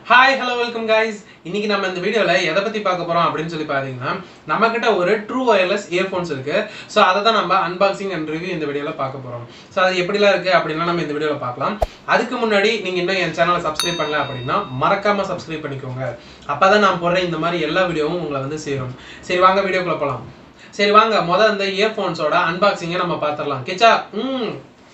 Hi hello welcome guys இன்னைக்கு நம்ம இந்த வீடியோல எதை பத்தி பார்க்க போறோம் அப்படின்னு சொல்லி பாத்தீங்கன்னா நம்ம கிட்ட ஒரு ட்ரூ ஒயர்லெஸ் இயர்ஃபோன்ஸ் இருக்கு ஸோ அதை தான் நம்ம அன்பாக்சிங் அண்ட் ரிவ்யூ இந்த வீடியோல பார்க்க போறோம் ஸோ அது எப்படிலாம் இருக்கு அப்படின்லாம் நம்ம இந்த வீடியோல பார்க்கலாம் அதுக்கு முன்னாடி நீங்க இன்னும் என் சேனலை சப்ஸ்கிரைப் பண்ணல அப்படின்னா மறக்காம சப்ஸ்கிரைப் பண்ணிக்கோங்க அப்பதான் நான் போடுற இந்த மாதிரி எல்லா வீடியோவும் உங்களை வந்து சேரும் சரி வாங்க வீடியோக்குள்ள போலாம் சரி வாங்க முதல் இந்த இயர்ஃபோன்ஸோட அன்பாக்சிங்கை நம்ம பார்த்துடலாம் கிச்சா ம்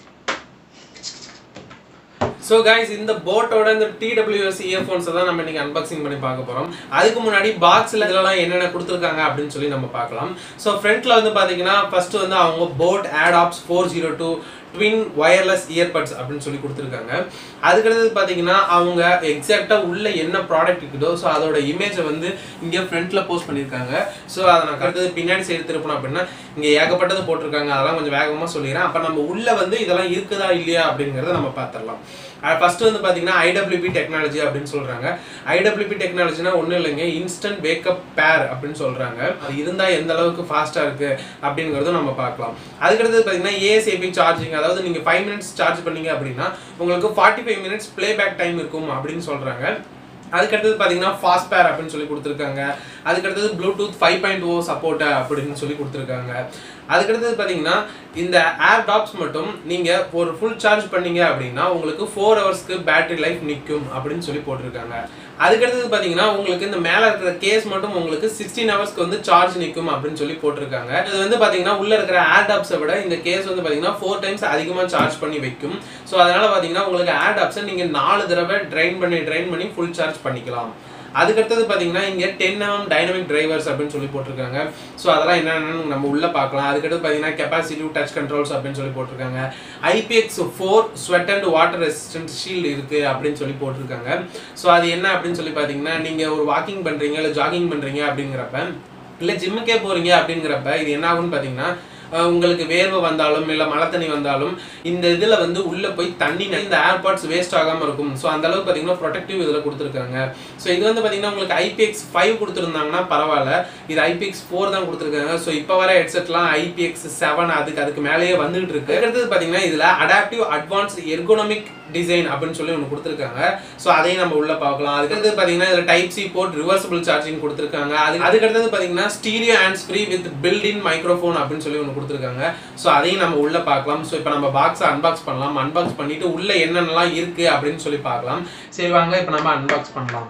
ஸோ கைஸ் இந்த போட்டோட இந்த டிடபிள்யூஎஸ் இயர்ஃபோன்ஸை தான் நம்ம இன்னைக்கு அன்பாக்சிங் பண்ணி பார்க்க போகிறோம் அதுக்கு முன்னாடி பாக்ஸில் இதெல்லாம் என்னென்ன கொடுத்துருக்காங்க அப்படின்னு சொல்லி நம்ம பார்க்கலாம் ஸோ ஃப்ரண்ட்டில் வந்து பார்த்தீங்கன்னா ஃபர்ஸ்ட் வந்து அவங்க boAt Airdopes four zero two twin wireless earbuds அப்படின்னு சொல்லி கொடுத்துருக்காங்க அதுக்கடுத்தது பார்த்தீங்கன்னா அவங்க எக்ஸாக்டாக உள்ள என்ன ப்ராடக்ட் இருக்குதோ ஸோ அதோட இமேஜை வந்து இங்கே ஃப்ரண்ட்டில் போஸ்ட் பண்ணியிருக்காங்க ஸோ அதை நான் அடுத்தது பின்னாடி சைடு திருப்பணும் அப்படின்னா இங்கே ஏகப்பட்டது போட்டிருக்காங்க அதெல்லாம் கொஞ்சம் வேகமாக சொல்லிடுறேன் அப்போ நம்ம உள்ள வந்து இதெல்லாம் இருக்குதா இல்லையா அப்படிங்கிறத நம்ம பார்த்துடலாம் ஃபர்ஸ்ட் வந்து பார்த்தீங்கன்னா ஐடபிள்யூபி டெக்னாலஜி அப்படின்னு சொல்றாங்க ஐடபிள்யூபி டெக்னாலஜினா ஒன்றும் இல்லைங்க இன்ஸ்டன்ட் வேக்கப் பேர் அப்படின்னு சொல்றாங்க அது இருந்தால் எந்த அளவுக்கு ஃபாஸ்ட்டாக இருக்கு அப்படிங்கிறதும் நம்ம பார்க்கலாம் அதுக்கடுத்தது பார்த்தீங்கன்னா ஏஎஸ்ஏபி சார்ஜிங் அதாவது நீங்கள் ஃபைவ் மினிட்ஸ் சார்ஜ் பண்ணீங்க அப்படின்னா உங்களுக்கு forty five minutes playback time இருக்கும் அப்படின்னு சொல்றாங்க அதுக்கடுத்தது பார்த்தீங்கன்னா ஃபாஸ்ட் பேர் அப்படின்னு சொல்லி கொடுத்துருக்காங்க அதுக்கடுத்தது Bluetooth five point O support அப்படின்னு சொல்லி கொடுத்துருக்காங்க அதுக்கடுத்தது பார்த்தீங்கன்னா இந்த ஏர் டாப்ஸ் மட்டும் நீங்கள் ஒரு ஃபுல் சார்ஜ் பண்ணீங்க அப்படின்னா உங்களுக்கு ஃபோர் ஹவர்ஸ்க்கு பேட்டரி லைஃப் நிற்கும் அப்படின்னு சொல்லி போட்டிருக்காங்க அதுக்கடுத்தது பார்த்தீங்கன்னா உங்களுக்கு இந்த மேலே இருக்கிற கேஸ் மட்டும் உங்களுக்கு சிக்ஸ்டீன் ஹவர்ஸ்க்கு வந்து சார்ஜ் நிற்கும் அப்படின்னு சொல்லி போட்டிருக்காங்க இது வந்து பார்த்தீங்கன்னா உள்ள இருக்கிற ஏர் டாப்ஸை விட இந்த கேஸ் வந்து பார்த்தீங்கன்னா ஃபோர் டைம்ஸ் அதிகமாக சார்ஜ் பண்ணி வைக்கும் ஸோ அதனால பார்த்தீங்கன்னா உங்களுக்கு ஏர் டாப்ஸை நீங்கள் நாலு தடவை ட்ரைன் பண்ணி ட்ரைன் பண்ணி ஃபுல் சார்ஜ் பண்ணிக்கலாம் அதுக்கடுத்தது பார்த்தீங்கன்னா இங்கே டென் எம்எம் டைனமிக் டிரைவர்ஸ் அப்படின்னு சொல்லி போட்டிருக்காங்க ஸோ அதெல்லாம் என்னென்னு நம்ம உள்ள பார்க்கலாம் அதுக்கடுத்து பார்த்தீங்கன்னா கெப்பாசிட்டிவ் டச் கண்ட்ரோல்ஸ் அப்படின்னு சொல்லி போட்டிருக்காங்க IPX four sweat and water resistant shield இருக்கு அப்படின்னு சொல்லி போட்டிருக்காங்க ஸோ அது என்ன அப்படின்னு சொல்லி பார்த்தீங்கன்னா நீங்கள் ஒரு வாக்கிங் பண்ணுறீங்க இல்லை ஜாகிங் பண்ணுறீங்க அப்படிங்கிறப்ப இல்லை ஜிம்முக்கே போகிறீங்க அப்படிங்கிறப்ப இது என்ன ஆகும்னு பார்த்தீங்கன்னா அஹ் உங்களுக்கு வேர்வை வந்தாலும் இல்லை மழை தண்ணி வந்தாலும் இந்த இதில் வந்து உள்ளே போய் தண்ணி ந- இந்த ஏர்பாட்ஸ் வேஸ்ட் ஆகாமல் இருக்கும் ஸோ அந்த அளவுக்கு பார்த்தீங்கன்னா ப்ரொடெக்டிவ் இதில் கொடுத்துருக்காங்க ஸோ இது வந்து பார்த்தீங்கன்னா உங்களுக்கு ஐபிஎக்ஸ் ஃபைவ் கொடுத்துருந்தாங்கன்னா பரவாயில்ல இது ஐபிஎக்ஸ் ஃபோர் தான் கொடுத்துருக்காங்க ஸோ இப்போ வர ஹெட்செட்லாம் ஐபிஎக்ஸ் செவன் அதுக்கு அதுக்கு மேலேயே வந்துகிட்டு இருக்கு அடுத்தது பார்த்தீங்கன்னா இதில் அடாப்டிவ் அட்வான்ஸ் எர்கோனமிக் டிசைன் அப்படின்னு சொல்லி ஒன்று கொடுத்துருக்காங்க ஸோ அதையும் நம்ம உள்ள பார்க்கலாம் அதுக்கடுத்து பார்த்தீங்கன்னா இதில் type C port reversible charging கொடுத்துருக்காங்க அது அதுக்கடுத்தது பார்த்தீங்கன்னா stereo hands free with built in microphone அப்படின்னு சொல்லி ஒன்று கொடுத்துருக்காங்க ஸோ அதையும் நம்ம உள்ள பார்க்கலாம் ஸோ இப்போ நம்ம பாக்ஸை அன்பாக்ஸ் பண்ணலாம் அன்பாக்ஸ் பண்ணிட்டு உள்ள என்னென்னலாம் இருக்கு அப்படின்னு சொல்லி பார்க்கலாம் சரி வாங்க இப்போ நம்ம அன்பாக்ஸ் பண்ணலாம்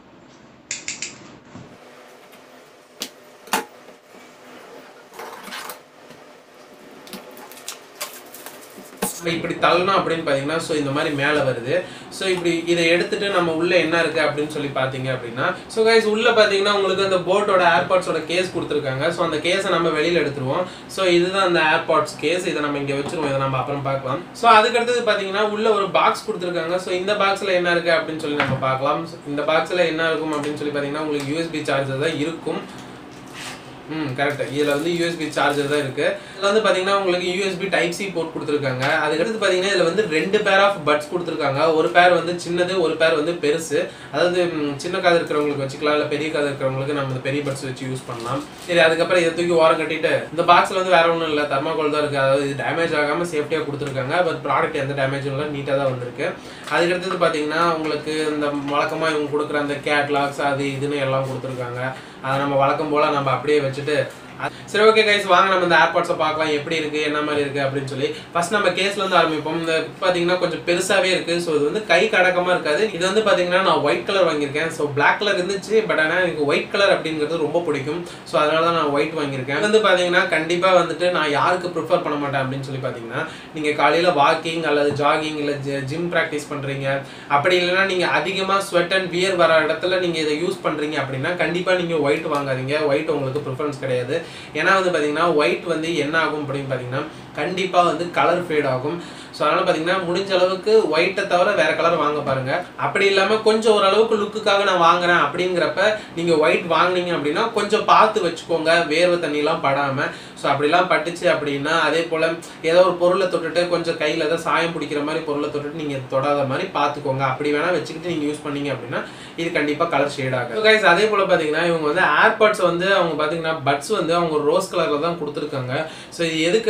நம்ம இப்படி தள்ளணும் அப்படின்னு பார்த்தீங்கன்னா ஸோ இந்த மாதிரி மேலே வருது ஸோ இப்படி இதை எடுத்துட்டு நம்ம உள்ள என்ன இருக்கு அப்படின்னு சொல்லி பார்த்தீங்க அப்படின்னா ஸோ கைஸ் உள்ள பார்த்தீங்கன்னா உங்களுக்கு அந்த போட்டோட ஏர்பாட்ஸோட கேஸ் கொடுத்துருக்காங்க ஸோ அந்த கேஸை நம்ம வெளியில் எடுத்துருவோம் ஸோ இதுதான் அந்த ஏர்பாட்ஸ் கேஸ் இதை நம்ம இங்கே வச்சிருவோம் இதை நம்ம அப்புறம் பார்க்கலாம் ஸோ அதுக்கடுத்தது பார்த்தீங்கன்னா உள்ள ஒரு பாக்ஸ் கொடுத்துருக்காங்க ஸோ இந்த பாக்ஸில் என்ன இருக்கு அப்படின்னு சொல்லி நம்ம பார்க்கலாம் இந்த பாக்ஸில் என்ன இருக்கும் அப்படின்னு சொல்லி பார்த்தீங்கன்னா உங்களுக்கு யூஎஸ்பி சார்ஜர் தான் இருக்கும் ம் கரெக்ட் இதில் வந்து யூஎஸ்பி சார்ஜர் தான் இருக்கு இதில் வந்து பார்த்தீங்கன்னா உங்களுக்கு யூஎஸ்பி டைப் சி போர்ட் கொடுத்துருக்காங்க அதுக்கடுத்து பார்த்தீங்கன்னா இதில் வந்து ரெண்டு பேர் ஆஃப் பட்ஸ் கொடுத்துருக்காங்க ஒரு பேர் வந்து சின்னது ஒரு பேர் வந்து பெருசு அதாவது ம், சின்ன காது இருக்கிறவங்களுக்கு வச்சுக்கலாம் இல்லை பெரிய காது இருக்கிறவங்களுக்கு நம்ம இந்த பெரிய பட்ஸ் வச்சு யூஸ் பண்ணலாம் சரி அதுக்கப்புறம் இதை தூக்கி ஓரம் கட்டிட்டு இந்த பாக்ஸில் வந்து வேற ஒன்றும் இல்லை தர்மாகோல் தான் இருக்குது அதாவது இது டேமேஜ் ஆகாமல் சேஃப்டியாக கொடுத்துருக்காங்க பட் ப்ராடக்ட் எந்த டேமேஜும் இல்லை நீட்டாக தான் வந்திருக்கு அதுக்கடுத்தது பார்த்தீங்கன்னா உங்களுக்கு இந்த வழக்கமாக இவங்க கொடுக்குற அந்த கேட்லாக்ஸ் அது இதுன்னு எல்லாம் கொடுத்துருக்காங்க அதை நம்ம வழக்கம் போல் நம்ம அப்படியே வச்சுட்டு அ- சரி ஓகே கைஸ் வாங்க நம்ம இந்த ஏர்பாட்ஸை பார்க்கலாம் எப்படி இருக்கு என்ன மாதிரி இருக்கு அப்படின்னு சொல்லி ஃபர்ஸ்ட் நம்ம கேஸ்ல இருந்து ஆரம்பிப்போம் இந்த பார்த்தீங்கன்னா கொஞ்சம் பெருசாவே இருக்கு ஸோ இது வந்து கை கடக்கமா இருக்காது இது வந்து பார்த்தீங்கன்னா நான் ஒயிட் கலர் வாங்கியிருக்கேன் ஸோ Black கலர் இருந்துச்சு பட் ஆனால் எனக்கு ஒயிட் கலர் அப்படிங்கிறது ரொம்ப பிடிக்கும் ஸோ அதனால தான் நான் ஒயிட் வாங்கியிருக்கேன் இது வந்து பார்த்தீங்கன்னா கண்டிப்பாக வந்துட்டு நான் யாருக்கு ப்ரிஃபர் பண்ண மாட்டேன் அப்படின்னு சொல்லி பார்த்தீங்கன்னா நீங்கள் காலையில் வாக்கிங் அல்லது ஜாகிங் இல்லை ஜிம் ப்ராக்டிஸ் பண்ணுறீங்க அப்படி இல்லைன்னா நீங்கள் அதிகமாக ஸ்வெட் அண்ட் வியர் வர இடத்துல நீங்கள் இதை யூஸ் பண்ணுறீங்க அப்படின்னா கண்டிப்பாக நீங்கள் ஒயிட் வாங்காதீங்க ஒயிட் உங்களுக்கு ப்ரிஃபரன்ஸ் கிடையாது ஏன்னா வந்து பார்த்தீங்கன்னா ஒயிட் வந்து என்ன ஆகும் அப்படின்னு பார்த்தீங்கன்னா கண்டிப்பாக வந்து கலர் ஃபேட் ஆகும் ஸோ அதனால் பார்த்தீங்கன்னா முடிஞ்ச அளவுக்கு ஒயிட்டை தவிர வேற கலர் வாங்க பாருங்க அப்படி இல்லாமல் கொஞ்சம் ஓரளவுக்கு லுக்குக்காக நான் வாங்குறேன் அப்படிங்கிறப்ப நீங்கள் ஒயிட் வாங்குனீங்க அப்படின்னா கொஞ்சம் பார்த்து வச்சுக்கோங்க வேர்வை தண்ணிலாம் படாமல் ஸோ அப்படிலாம் பட்டுச்சு அப்படின்னா அதே போல் ஏதோ ஒரு பொருளை தொட்டுட்டு கொஞ்சம் கையில் ஏதோ சாயம் பிடிக்கிற மாதிரி பொருளை தொட்டுட்டு நீங்கள் தொடாத மாதிரி பார்த்துக்கோங்க அப்படி வேணால் வச்சுக்கிட்டு நீங்கள் யூஸ் பண்ணீங்க அப்படின்னா இது கண்டிப்பாக கலர் ஷேட் ஆகும் கைஸ் அதே போல் பார்த்தீங்கன்னா இவங்க வந்து ஏர்பாட்ஸ் வந்து அவங்க பார்த்தீங்கன்னா பட்ஸ் வந்து அவங்க ரோஸ் கலரில் தான் கொடுத்துருக்காங்க ஸோ இது எதுக்கு அப்படின்னு சொல்லி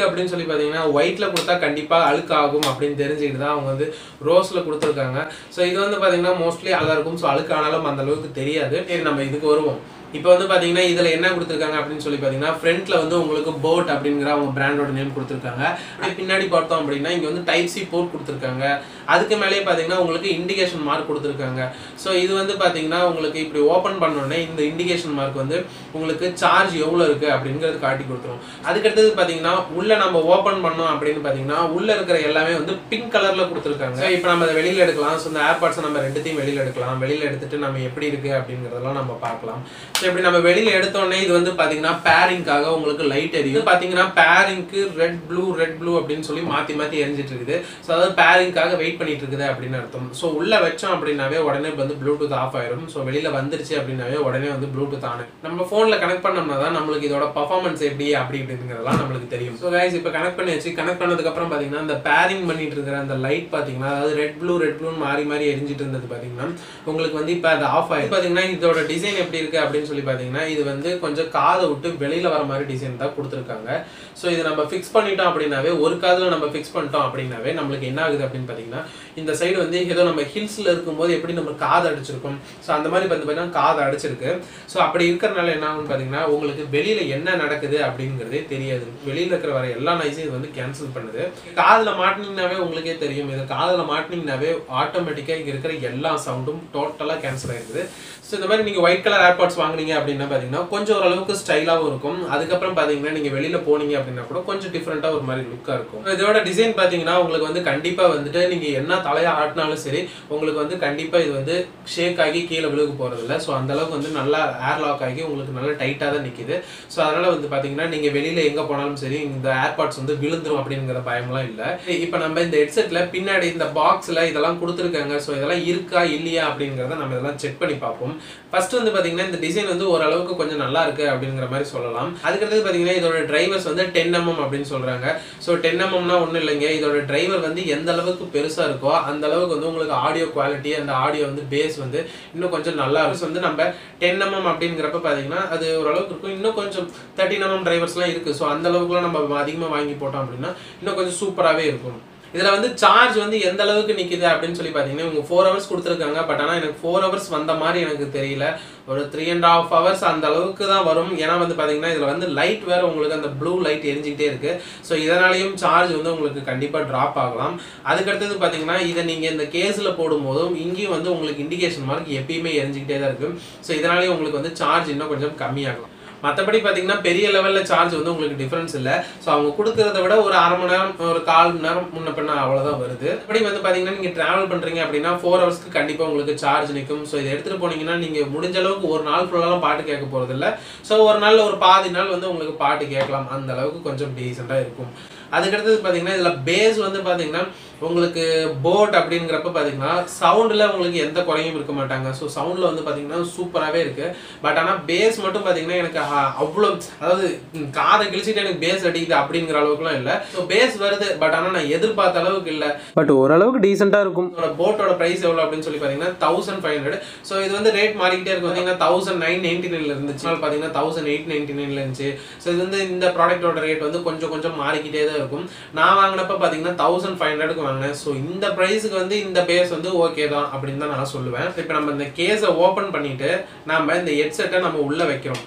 பார்த்தீங்கன்னா ஒயிட்டில் கொடுத்தா கண்டிப்பாக அழுக்காகும் அப்படின்னு தெரிஞ்சுக்கிட்டு தான் அவங்க வந்து ரோஸில் கொடுத்துருக்காங்க ஸோ இது வந்து பார்த்தீங்கன்னா மோஸ்ட்லி அழகாக இருக்கும் ஸோ அழுக்கானாலும் அந்த அளவுக்கு தெரியாது சரி நம்ம இதுக்கு வருவோம் இப்போ வந்து பார்த்தீங்கன்னா இதில் என்ன கொடுத்துருக்காங்க அப்படின்னு சொல்லி பார்த்தீங்கன்னா ஃப்ரண்ட்ல வந்து உங்களுக்கு போட் அப்படிங்கிற அவங்க பிராண்டோட நேம் கொடுத்துருக்காங்க அப்படியே பின்னாடி பார்த்தோம் அப்படின்னா இங்கே வந்து டைப் சி போர்ட் கொடுத்துருக்காங்க அதுக்கு மேலேயே பார்த்தீங்கன்னா உங்களுக்கு இண்டிகேஷன் மார்க் கொடுத்துருக்காங்க ஸோ இது வந்து பார்த்தீங்கன்னா உங்களுக்கு இப்படி ஓப்பன் பண்ணோடனே இந்த இண்டிகேஷன் மார்க் வந்து உங்களுக்கு சார்ஜ் எவ்வளோ இருக்குது அப்படிங்கிறது காட்டி கொடுத்துரும் அதுக்கடுத்தது பார்த்தீங்கன்னா உள்ள நம்ம ஓப்பன் பண்ணோம் அப்படின்னு பார்த்தீங்கன்னா உள்ள இருக்கிற எல்லாமே வந்து பிங்க் கலரில் கொடுத்துருக்காங்க ஸோ இப்போ நம்ம அதை வெளியில் எடுக்கலாம் ஸோ இந்த ஏர்பாட்ஸை நம்ம ரெண்டுத்தையும் வெளியில் எடுக்கலாம் வெளியில் எடுத்துட்டு நம்ம எப்படி இருக்குது அப்படிங்கிறதெல்லாம் நம்ம பார்க்கலாம் ஸோ இப்படி நம்ம வெளியில் எடுத்தோடனே இது வந்து பார்த்தீங்கன்னா பேரிங்காக உங்களுக்கு லைட் எரியும் பார்த்தீங்கன்னா பேரிங்க்கு ரெட் ப்ளூ ரெட் ப்ளூ அப்படின்னு சொல்லி மாற்றி மாற்றி எரிஞ்சிட்டு இருக்குது ஸோ அதாவது பேரிங்காக வெயிட் பண்ணிட்டு இருக்குது அப்படின்னு அர்த்தம் ஸோ உள்ள வச்சோம் அப்படின்னாவே உடனே வந்து ப்ளூடூத் ஆஃப் ஆயிரும் ஸோ வெளியில் வந்துருச்சு அப்படின்னாவே உடனே வந்து ப்ளூடூத் ஆனு நம்ம ஃபோனில் கனெக்ட் பண்ணோம்னா தான் நம்மளுக்கு இதோட பர்ஃபார்மன்ஸ் எப்படி அப்படி இப்படிங்கிறதெல்லாம் நம்மளுக்கு தெரியும் ஸோ கைஸ் இப்போ கனெக்ட் பண்ணி வச்சு கனெக்ட் பண்ணதுக்கப்புறம் பார்த்தீங்கன்னா இந்த பேரிங் பண்ணிட்டு இருக்கிற அந்த லைட் பார்த்தீங்கன்னா அதாவது ரெட் ப்ளூ ரெட் ப்ளூன்னு மாறி மாறி எரிஞ்சிட்டு இருந்தது பார்த்தீங்கன்னா உங்களுக்கு வந்து இப்போ அது ஆஃப் ஆயிடும் பார்த்தீங்கன்னா இதோட டிசைன் எப்படி இருக்கு அப்படின்னு சொல்லி பார்த்தீங்கன்னா இது வந்து கொஞ்சம் காதை விட்டு வெளியில வர மாதிரி டிசைன் தான் கொடுத்துருக்காங்க ஸோ இது நம்ம ஃபிக்ஸ் பண்ணிட்டோம் அப்படின்னாவே ஒரு காதில் நம்ம ஃபிக்ஸ் பண்ணிட்டோம் அப்படின்னாவே நம்மளுக்கு என்ன ஆகுது அப்படின்னு பார்த்தீங்கன்னா இந்த சைடு வந்து ஏதோ நம்ம ஹில்ஸ்ல இருக்கும்போது எப்படி நம்ம காது அடிச்சிருக்கோம் ஸோ அந்த மாதிரி வந்து பார்த்தீங்கன்னா காது அடிச்சிருக்கு ஸோ அப்படி இருக்கிறனால என்ன ஆகும்னு பார்த்தீங்கன்னா உங்களுக்கு வெளியில என்ன நடக்குது அப்படிங்கிறதே தெரியாது வெளியில இருக்கிற வர எல்லா நாய்ஸையும் இது வந்து கேன்சல் பண்ணுது காதில் மாட்டினீங்கனாவே உங்களுக்கே தெரியும் இது காதில் மாட்டினீங்கனாவே ஆட்டோமேட்டிக்காக இங்கே இருக்கிற எல்லா சவுண்டும் டோட்டலாக கேன்சல் ஆயிருக்குது ஸோ இந்த மாதிரி நீங்கள் ஒயிட் கலர் ஏர்பாட்ஸ் வாங்குனீங்க அப்படின்னா பார்த்தீங்கன்னா கொஞ்சம் ஓரளவுக்கு ஸ்டைலாகவும் இருக்கும் அதுக்கப்புறம் பார்த்தீங்கன்னா நீங்கள் வெளியில் போனீங்க அப்படின்னா கூட கொஞ்சம் டிஃப்ரெண்ட்டாக ஒரு மாதிரி லுக்காக இருக்கும் இதோட டிசைன் பார்த்தீங்கன்னா உங்களுக்கு வந்து கண்டிப்பாக வந்துட்டு நீங்கள் என்ன தலையை ஆட்டினாலும் சரி உங்களுக்கு வந்து கண்டிப்பாக இது வந்து ஷேக் ஆகி கீழே விழுக போகிறதில்ல ஸோ அந்த அளவுக்கு வந்து நல்லா ஏர் லாக் ஆகி உங்களுக்கு நல்லா டைட்டாக தான் நிற்கிது ஸோ அதனால் வந்து பார்த்தீங்கன்னா நீங்கள் வெளியில் எங்கே போனாலும் சரி இந்த ஏர்பாட்ஸ் வந்து விழுந்துரும் அப்படிங்கிற பயம்லாம் இல்லை இப்போ நம்ம இந்த ஹெட்செட்டில் பின்னாடி இந்த பாக்ஸில் இதெல்லாம் கொடுத்துருக்காங்க ஸோ இதெல்லாம் இருக்கா இல்லையா அப்படிங்கிறத நம்ம இதெல்லாம் செக் பண்ணி பார்ப்போம் ஃபர்ஸ்ட் வந்து பார்த்தீங்கன்னா இந்த டிசைன் வந்து ஓரளவுக்கு கொஞ்சம் நல்லா இருக்கு அப்படிங்கிற மாதிரி சொல்லலாம் அதுக்கடுத்து பார்த்தீங்கன்னா இதோட டிரைவர்ஸ் வந்து டென் எம்எம் அப்படின்னு சொல்றாங்க ஸோ டென் எம்எம்னா ஒன்றும் இல்லைங்க இதோட டிரைவர் வந்து எந்த அளவுக்கு பெருசாக இருக்கோ அந்த அளவுக்கு வந்து உங்களுக்கு ஆடியோ குவாலிட்டி அந்த ஆடியோ வந்து பேஸ் வந்து இன்னும் கொஞ்சம் நல்லா இருக்கும் வந்து நம்ம டென் எம்எம் அப்படிங்கிறப்ப பார்த்தீங்கன்னா அது ஓரளவுக்கு இருக்கும் இன்னும் கொஞ்சம் தேர்ட்டின் எம்எம் டிரைவர்ஸ்லாம் இருக்குது ஸோ அந்த அளவுக்குலாம் நம்ம அதிகமாக வாங்கி போட்டோம் அப்படின்னா இன்னும் கொஞ்சம் சூப்பராகவே இருக்கும் இதில் வந்து சார்ஜ் வந்து எந்த அளவுக்கு நிற்கிது அப்படின்னு சொல்லி பார்த்தீங்கன்னா இவங்க ஃபோர் ஹவர்ஸ் கொடுத்துருக்காங்க பட் ஆனால் எனக்கு ஃபோர் ஹவர்ஸ் வந்த மாதிரி எனக்கு தெரியல ஒரு த்ரீ அண்ட் ஹாஃப் ஹவர்ஸ் அந்த அளவுக்கு தான் வரும் ஏன்னா வந்து பார்த்தீங்கன்னா இதில் வந்து லைட் வேறு உங்களுக்கு அந்த ப்ளூ லைட் எரிஞ்சிக்கிட்டே இருக்கு ஸோ இதனாலையும் சார்ஜ் வந்து உங்களுக்கு கண்டிப்பாக ட்ராப் ஆகலாம் அதுக்கடுத்தது பார்த்தீங்கன்னா இதை நீங்கள் இந்த கேஸில் போடும்போதும் இங்கேயும் வந்து உங்களுக்கு இண்டிகேஷன் மார்க் எப்பயுமே எரிஞ்சிக்கிட்டே தான் இருக்கு ஸோ இதனாலேயும் உங்களுக்கு வந்து சார்ஜ் இன்னும் கொஞ்சம் கம்மியாகலாம் மற்றபடி பார்த்தீங்கன்னா பெரிய லெவலில் சார்ஜ் வந்து உங்களுக்கு டிஃப்ரென்ஸ் இல்லை ஸோ அவங்க கொடுக்கறத விட ஒரு அரை மணி நேரம் ஒரு கால் மணி நேரம் முன்ன பின்ன அவ்வளோதான் வருது அப்படி வந்து பார்த்தீங்கன்னா நீங்கள் ட்ராவல் பண்ணுறீங்க அப்படின்னா ஃபோர் ஹவர்ஸ்க்கு கண்டிப்பாக உங்களுக்கு சார்ஜ் நிற்கும் ஸோ இதை எடுத்துகிட்டு போனீங்கன்னா நீங்கள் முடிஞ்ச அளவுக்கு ஒரு நாள் ஃபுல்லாலாம் பாட்டு கேட்க போகிறது இல்லை ஸோ ஒரு நாள் ஒரு பாதி நாள் வந்து உங்களுக்கு பாட்டு கேட்கலாம் அந்த அளவுக்கு கொஞ்சம் டீசெண்டாக இருக்கும் அதுக்கடுத்தது பார்த்தீங்கன்னா இதில் பேஸ் வந்து பார்த்தீங்கன்னா உங்களுக்கு போட் அப்படிங்கிறப்ப பார்த்தீங்கன்னா சவுண்டில் உங்களுக்கு எந்த குறையும் இருக்க மாட்டாங்க ஸோ சவுண்டில் வந்து பார்த்தீங்கன்னா சூப்பராகவே இருக்குது பட் ஆனால் பேஸ் மட்டும் பார்த்தீங்கன்னா எனக்கு அ- அவ்வளோ அதாவது ம், காதை கிழிச்சிட்டு எனக்கு பேஸ் அடிக்குது அப்படிங்கிற அளவுக்குலாம் இல்லை ஸோ பேஸ் வருது பட் ஆனால் நான் எதிர்பார்த்த அளவுக்கு இல்லை பட் ஓரளவுக்கு டீசெண்டாக இருக்கும் போட்டோட ப்ரைஸ் எவ்வளோ அப்படின்னு சொல்லி பார்த்தீங்கன்னா தௌசண்ட் ஃபைவ் ஹண்ட்ரட் ஸோ இது வந்து ரேட் மாறிக்கிட்டே இருக்கும் பார்த்தீங்கன்னா தௌசண்ட் நைன் நைன்டி நைனில் இருந்துச்சு பார்த்தீங்கன்னா தௌசண்ட் எயிட் நைன்டி நைனில் இருந்துச்சு ஸோ இது வந்து இந்த ப்ராடக்ட்டோட ரேட் வந்து கொஞ்சம் கொஞ்சம் மாறிக்கிட்டே தான் இருக்கும் நான் வாங்கினப்ப பார்த்தீங்கன்னா தௌசண்ட் ஃபைவ் ஹண்ட்ரடுக்கு வாங்கினேன் ஸோ இந்த ப்ரைஸுக்கு வந்து இந்த பேஸ் வந்து ஓகே தான் அப்படின்னு தான் நான் சொல்லுவேன் இப்போ நம்ம இந்த கேஸை ஓப்பன் பண்ணிட்டு நம்ம இந்த ஹெட்செட்டை நம்ம உள்ள வைக்கிறோம்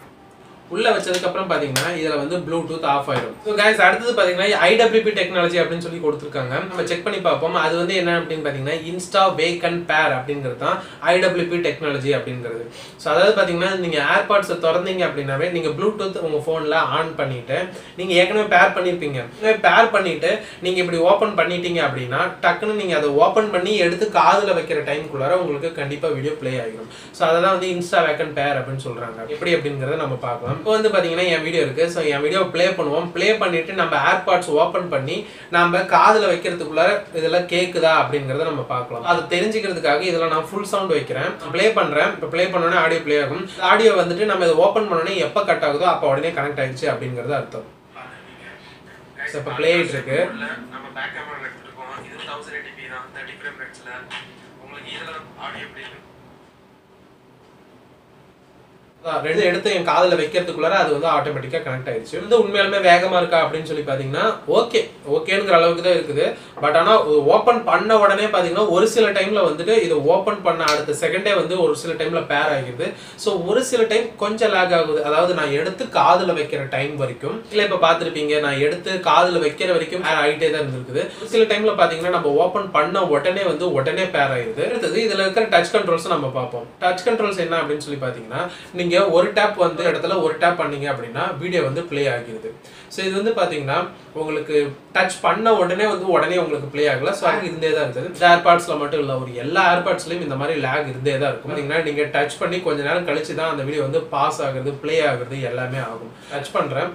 உள்ள வச்சதுக்கு அப்புறம் பாத்தீங்கன்னா இதுல வந்து ப்ளூடூத் ஆஃப் ஆயிடும் ஸோ கைஸ் அடுத்தது பாத்தீங்கன்னா ஐடபிள்யூபி டெக்னாலஜி அப்படின்னு சொல்லி கொடுத்துருக்காங்க நம்ம செக் பண்ணி பார்ப்போம் அது வந்து என்ன அப்படின்னு பாத்தீங்கன்னா இன்ஸ்டா வேக்கன் பேர் அப்படிங்கிறது தான் ஐடபிள்யூபி டெக்னாலஜி அப்படிங்கிறது ஸோ அதாவது பாத்தீங்கன்னா நீங்க ஏர்பாட்ஸை திறந்தீங்க அப்படின்னாவே நீங்க ப்ளூடூத் உங்க போன்ல ஆன் பண்ணிட்டு நீங்க ஏற்கனவே பேர் பண்ணிருப்பீங்க பேர் பண்ணிட்டு நீங்க இப்படி ஓபன் பண்ணிட்டீங்க அப்படின்னா டக்குன்னு நீங்க அதை ஓபன் பண்ணி எடுத்து காதுல வைக்கிற டைம்குள்ளார உங்களுக்கு கண்டிப்பா வீடியோ ப்ளே ஆகிடும் ஸோ அதெல்லாம் வந்து இன்ஸ்டா வேக்கன் பேர் அப்படின்னு சொல்றாங்க எப்படி அப்படிங்கறத நம்ம பார்க்கலாம் இப்போ வந்து பாத்தீங்கன்னா என் வீடியோ இருக்கு ஸோ என் வீடியோ ப்ளே பண்ணுவோம் ப்ளே பண்ணிட்டு நம்ம ஏர்பாட்ஸ் ஓபன் பண்ணி நம்ம காதுல வைக்கிறதுக்குள்ளார இதெல்லாம் கேக்குதா அப்படிங்கறத நம்ம பார்க்கலாம் அது தெரிஞ்சுக்கிறதுக்காக இதுல நான் ஃபுல் சவுண்ட் வைக்கிறேன் ப்ளே பண்றேன் இப்போ ப்ளே பண்ணோன்னே ஆடியோ ப்ளே ஆகும் ஆடியோ வந்துட்டு நம்ம இதை ஓபன் பண்ணோன்னே எப்போ கட் ஆகுதோ அப்போ உடனே கனெக்ட் ஆயிடுச்சு அப்படிங்கிறது அர்த்தம் So, இப்ப play ஆயிட்டு இருக்கு. நம்ம பேக் கேமரா எடுத்துருக்கோம் இது தௌசண்ட் எயிட்டி தான் தேர்ட்டி ஃப்ரேம் ரேட்ஸ்ல உங்களுக்கு இதுல ஆடியோ எப்படி இருக்கு ரெண்டு எடுத்து என் காதுல வைக்கிறதுக்குள்ளார அது வந்து ஆட்டோமேட்டிக்கா கனெக்ட் ஆயிடுச்சு இது உண்மையாலுமே வேகமா இருக்கா அப்படின்னு சொல்லி பாத்தீங்கன்னா ஓகே ஓகேங்கிற அளவுக்கு தான் இருக்குது பட் ஆனா ஓபன் பண்ண உடனே பாத்தீங்கன்னா ஒரு சில டைம்ல வந்துட்டு இது ஓபன் பண்ண அடுத்த செகண்டே வந்து ஒரு சில டைம்ல பேர் ஆகிடுது ஸோ ஒரு சில டைம் கொஞ்சம் லேக் ஆகுது அதாவது நான் எடுத்து காதுல வைக்கிற டைம் வரைக்கும் இல்ல இப்ப பாத்திருப்பீங்க நான் எடுத்து காதுல வைக்கிற வரைக்கும் பேர் ஆகிட்டே தான் இருந்திருக்குது ஒரு சில டைம்ல பாத்தீங்கன்னா நம்ம ஓபன் பண்ண உடனே வந்து உடனே பேர் ஆயிடுது அடுத்தது இதுல இருக்கிற டச் கண்ட்ரோல்ஸ் நம்ம பார்ப்போம் டச் கண்ட்ரோல்ஸ் என்ன அப்படின்னு சொல்லி பாத்தீங்கன்னா நீங்க ஒரு டேப் வந்து இடத்துல ஒரு டேப் பண்ணீங்க அப்படின்னா வீடியோ வந்து ப்ளே ஆகிடுது ஸோ இது வந்து பாத்தீங்கன்னா உங்களுக்கு டச் பண்ண உடனே வந்து உடனே உங்களுக்கு ப்ளே ஆகல ஸோ அது இருந்தே தான் இருக்குது இந்த ஏர்பாட்ஸ்ல மட்டும் இல்லை ஒரு எல்லா ஏர்பாட்ஸ்லயும் இந்த மாதிரி லேக் இருந்தே தான் இருக்கும் பாத்தீங்கன்னா நீங்க டச் பண்ணி கொஞ்ச நேரம் கழிச்சு தான் அந்த வீடியோ வந்து பாஸ் ஆகுறது ப்ளே ஆகுறது எல்லாமே ஆகும் டச் பண்றேன்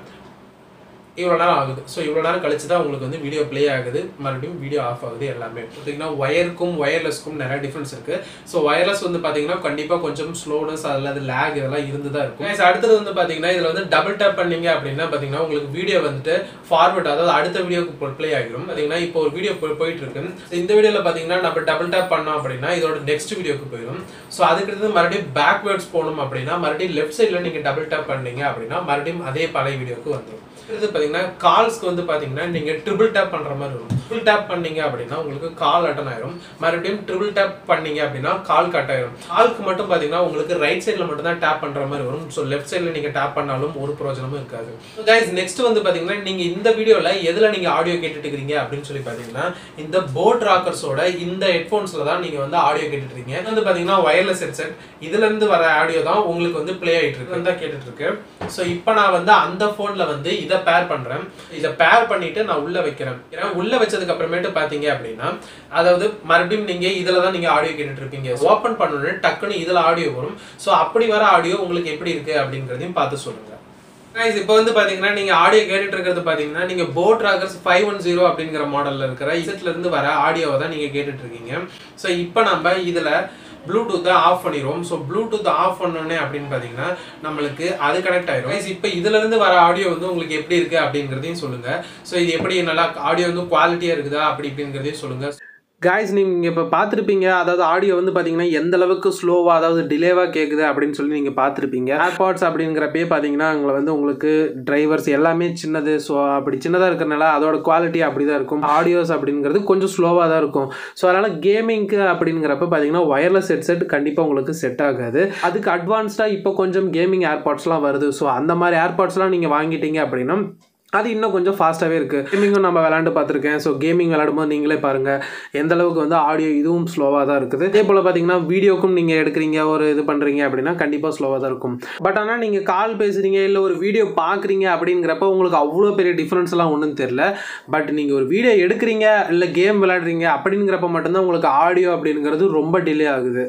இவ்வளோ நேரம் ஆகுது ஸோ இவ்வளோ நேரம் கழிச்சு தான் உங்களுக்கு வந்து வீடியோ ப்ளே ஆகுது மறுபடியும் வீடியோ ஆஃப் ஆகுது எல்லாமே பார்த்தீங்கன்னா ஒயருக்கும் ஒயர்லெஸ்க்கும் நிறைய டிஃப்ரென்ஸ் இருக்கு ஸோ ஒயர்லெஸ் வந்து பார்த்தீங்கன்னா கண்டிப்பாக கொஞ்சம் ஸ்லோனஸ் அல்லது லேக் இதெல்லாம் இருந்து தான் இருக்கும் Guys, அடுத்தது வந்து பார்த்தீங்கன்னா இதில் வந்து டபுள் டேப் பண்ணீங்க அப்படின்னா பார்த்தீங்கன்னா உங்களுக்கு வீடியோ வந்துட்டு ஃபார்வர்ட் அதாவது அடுத்த வீடியோக்கு ப்ளே ஆகிடும் பார்த்தீங்கன்னா இப்போ ஒரு வீடியோ போயிட்டு இருக்கு So, இந்த வீடியோவில் பார்த்தீங்கன்னா நம்ம டபுள் டேப் பண்ணோம் அப்படின்னா இதோட நெக்ஸ்ட் வீடியோக்கு போயிடும் ஸோ அதுக்கடுத்து மறுபடியும் பேக்வேர்ட்ஸ் போகணும் அப்படின்னா மறுபடியும் லெஃப்ட் சைடில் நீங்கள் டபுள் டேப் பண்ணீங்க அப்படின்னா மறுபடியும் அதே பழைய வீடியோக்கு வந்துடும் இது பார்த்தீங்கன்னா கால்ஸ்க்கு வந்து பார்த்தீங்கன்னா நீங்கள் ட்ரிபிள் டேப் பண்ணுற மாதிரி வரும் ட்ரிபிள் டேப் பண்ணீங்க அப்படின்னா உங்களுக்கு கால் அட்டன் ஆயிரும் மறுபடியும் ட்ரிபிள் டேப் பண்ணீங்க அப்படின்னா கால் கட் ஆயிரும் கால்க்கு மட்டும் பார்த்தீங்கன்னா உங்களுக்கு ரைட் சைடில் மட்டும் தான் டேப் பண்ணுற மாதிரி வரும் ஸோ லெஃப்ட் சைடில் நீங்கள் டேப் பண்ணாலும் ஒரு பிரயோஜனமும் இருக்காது கைஸ் நெக்ஸ்ட் வந்து பார்த்தீங்கன்னா நீங்கள் இந்த வீடியோவில் எதில் நீங்கள் ஆடியோ கேட்டுட்டு இருக்கிறீங்க அப்படின்னு சொல்லி பார்த்தீங்கன்னா இந்த போட் ராக்கர்ஸோட இந்த ஹெட்ஃபோன்ஸில் தான் நீங்கள் வந்து ஆடியோ கேட்டுட்டு இருக்கீங்க இது வந்து பார்த்தீங்கன்னா ஒயர்லெஸ் ஹெட்செட் இதுலேருந்து வர ஆடியோ தான் உங்களுக்கு வந்து ப்ளே ஆகிட்டு இருக்கு தான் கேட்டுட்டு இருக்கு ஸோ இப்போ நான் வந்து அந்த ஃபோனில் வந்து இதை பேர் பண்ணுறேன் இதை பேர் பண்ணிட்டு நான் உள்ள வைக்கிறேன் ஏன்னா உள்ள வச்சதுக்கு அப்புறமேட்டு பார்த்தீங்க அப்படின்னா அதாவது மறுபடியும் நீங்க இதில் தான் நீங்க ஆடியோ கேட்டுட்டு இருப்பீங்க ஓப்பன் பண்ணணும்னு டக்குன்னு இதில் ஆடியோ வரும் ஸோ அப்படி வர ஆடியோ உங்களுக்கு எப்படி இருக்கு அப்படிங்கிறதையும் பார்த்து சொல்லுங்க Guys, இப்போ வந்து பாத்தீங்கன்னா நீங்க ஆடியோ கேட்டுட்டு இருக்கிறது பாத்தீங்கன்னா நீங்க boAt Rockerz five one zero அப்படிங்கிற மாடல்ல இருக்கிற இசட்ல இருந்து வர ஆடியோவை தான் நீங்க கேட்டுட்டு இருக்கீங்க ஸோ இப்போ நம்ம இதுல ப்ளூடூத்தை ஆஃப் பண்ணிடுவோம் ஸோ ப்ளூடூத் ஆஃப் பண்ணோன்னே அப்படின்னு பார்த்தீங்கன்னா நம்மளுக்கு அது கனெக்ட் ஆயிரும் Guys, இப்போ இதுல இருந்து வர ஆடியோ வந்து உங்களுக்கு எப்படி இருக்கு அப்படிங்கிறதையும் சொல்லுங்க ஸோ இது எப்படி நல்லா ஆடியோ வந்து குவாலிட்டியா இருக்குதா அப்படி இப்படிங்கிறதையும் சொல்லுங்க காய்ஸ் நீங்கள் இப்போ பார்த்துருப்பீங்க அதாவது ஆடியோ வந்து பார்த்தீங்கன்னா எந்த அளவுக்கு ஸ்லோவாக அதாவது டிலேவாக கேட்குது அப்படின்னு சொல்லி நீங்கள் பார்த்துருப்பீங்க ஏர்பாட்ஸ் அப்படிங்கிறப்பே பார்த்தீங்கன்னா அங்கே வந்து உங்களுக்கு டிரைவர்ஸ் எல்லாமே சின்னது ஸோ அப்படி சின்னதாக இருக்கிறனால அதோட குவாலிட்டி அப்படி தான் இருக்கும் ஆடியோஸ் அப்படிங்கிறது கொஞ்சம் ஸ்லோவாக தான் இருக்கும் ஸோ அதனால் கேமிங்க்கு அப்படிங்கிறப்ப பார்த்தீங்கன்னா ஒயர்லெஸ் ஹெட்செட் கண்டிப்பாக உங்களுக்கு செட் ஆகாது அதுக்கு அட்வான்ஸ்டாக இப்போ கொஞ்சம் கேமிங் ஏர்பாட்ஸ்லாம் வருது ஸோ அந்த மாதிரி ஏர்பாட்ஸ்லாம் நீங்கள் வாங்கிட்டீங்க அப்படின்னா அது இன்னும் கொஞ்சம் ஃபாஸ்ட்டாகவே இருக்குது கேமிங்கும் நம்ம விளாண்டு பார்த்துருக்கேன் ஸோ கேமிங் விளாடும்போது நீங்களே பாருங்கள் எந்த அளவுக்கு வந்து ஆடியோ இதுவும் ஸ்லோவாக தான் இருக்குது அதே போல் பார்த்தீங்கன்னா வீடியோக்கும் நீங்கள் எடுக்கிறீங்க ஒரு இது பண்ணுறீங்க அப்படின்னா கண்டிப்பாக ஸ்லோவாக தான் இருக்கும் பட் ஆனால் நீங்கள் கால் பேசுகிறீங்க இல்லை ஒரு வீடியோ பார்க்குறீங்க அப்படிங்கிறப்ப உங்களுக்கு அவ்வளோ பெரிய டிஃப்ரென்ஸ்லாம் ஒன்றும் தெரில பட் நீங்கள் ஒரு வீடியோ எடுக்கிறீங்க இல்லை கேம் விளையாடுறீங்க அப்படிங்கிறப்ப மட்டும்தான் உங்களுக்கு ஆடியோ அப்படிங்கிறது ரொம்ப டிலே ஆகுது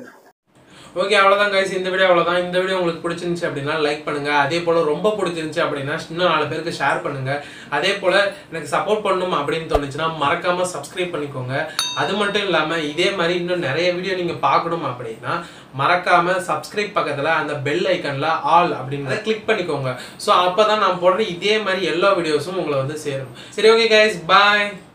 ஓகே அவ்வளோதான் கைஸ் இந்த வீடியோ அவ்வளோதான் இந்த வீடியோ உங்களுக்கு பிடிச்சிருந்துச்சு அப்படின்னா லைக் பண்ணுங்க அதே போல் ரொம்ப பிடிச்சிருந்துச்சு அப்படின்னா இன்னும் நாலு பேருக்கு ஷேர் பண்ணுங்க அதே போல் எனக்கு சப்போர்ட் பண்ணணும் அப்படின்னு தோணுச்சுன்னா மறக்காம சப்ஸ்கிரைப் பண்ணிக்கோங்க அது மட்டும் இல்லாமல் இதே மாதிரி இன்னும் நிறைய வீடியோ நீங்கள் பார்க்கணும் அப்படின்னா மறக்காம சப்ஸ்கிரைப் பக்கத்தில் அந்த பெல் ஐக்கனில் ஆல் அப்படின்றத கிளிக் பண்ணிக்கோங்க ஸோ அப்போ தான் நான் போடுற இதே மாதிரி எல்லா வீடியோஸும் உங்களை வந்து சேரும் சரி ஓகே கைஸ் பாய்